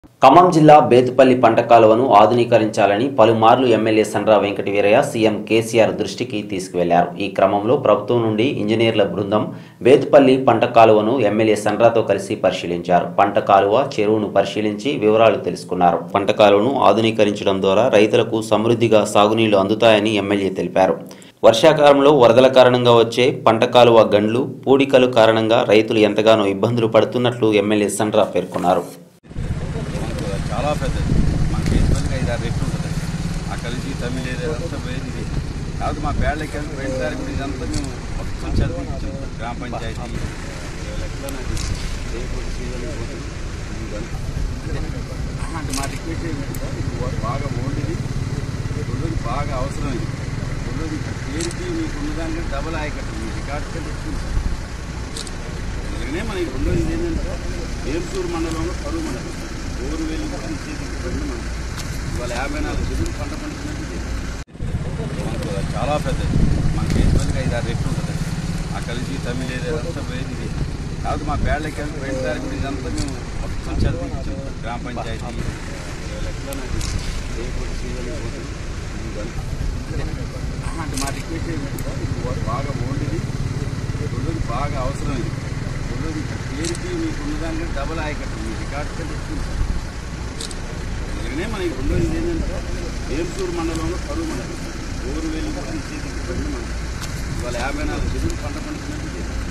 ఖమ్మం జిల్లా బేతుపల్లి పంట కాలువను ఆధునీకరించాలని పలుమార్లు ఎమ్మెల్యే సండ్రా వెంకటి వీరయ్య సీఎం కేసీఆర్ దృష్టికి తీసుకువెళ్లారు ఈ క్రమంలో ప్రభుత్వం నుండి ఇంజనీర్ల బృందం బేతుపల్లి పంట కాలువను ఎమ్మెల్యే సండ్రాతో కలిసి పరిశీలించారు పంట కాలువ చెరువును పరిశీలించి వివరాలు తెలుసుకున్నారు పంట కాలువను ఆధునీకరించడం ద్వారా రైతులకు సమృద్ధిగా సాగునీళ్లు అందుతాయని ఎమ్మెల్యే తెలిపారు వర్షాకాలంలో వరదల కారణంగా వచ్చే పంట కాలువ గండ్లు పూడికలు కారణంగా రైతులు ఎంతగానో ఇబ్బందులు పడుతున్నట్లు ఎమ్మెల్యే సండ్రా పేర్కొన్నారు మనకు చాలా పెద్దది మనకి ఇబ్బందిగా ఐదు ఆరు రెట్లు ఉంటుంది అక్కడి నుంచి తమిళ అంతా పోయేది ఇది కాదు మా పేళ్ళకి వెళ్ళి వెళ్ళడానికి కూడా ఇదంతా మేము మొత్తం చదివి ఇచ్చాం గ్రామ పంచాయతీ అంటే మా రిక్వెస్ట్ ఏంటంటే ఇది బాగా ఓల్డ్ది రెండోది బాగా అవసరం ఇది రెండోది ఇక్కడ పేరుకి మీకు ఉన్నదానికి డబల్ ఆయకట్టు మీ రికార్డ్ కంటే ఎక్కువ ఉంది సార్ అందుకనే మనకి రెండోది ఏంటంటే ఏర్సూరు మండలంలో కరువు మండలం ఊరు వెళ్ళి చేతికి రెండు మండలం ఇవాళ యాభై నాలుగు చెరువులు పంట పండుతున్నట్టు ఇది. మనకు చాలా పెద్దది మనకి ఇబ్బందిగా ఐదు ఆరు రెట్లు ఉంటుంది అక్కడి నుంచి తమిళ అంతా పోయేది ఇది కాదు మా పేళ్ళకి వెళ్ళి వెళ్ళడానికి కూడా ఇదంతా మేము మొత్తం చదివి ఇచ్చాం గ్రామ పంచాయతీ అంటే మా రిక్వెస్ట్ ఏంటంటే ఇది బాగా ఓల్డ్ది రెండోది బాగా అవసరం ఇది రెండోది ఇక్కడ పేరుకి మీకు ఉన్నదానికి డబల్ ఆయకట్టు మీ రికార్డ్ కంటే ఎక్కువ ఉంది సార్ అందుకనే మనకి రెండోది ఏంటంటే ఏర్సూరు మండలంలో కరువు మండలం ఊరు వెళ్ళి చేతికి రెండు మండలం ఇవాళ యాభై నాలుగు చెరువులు పంట పండుతున్నట్టు ఇది.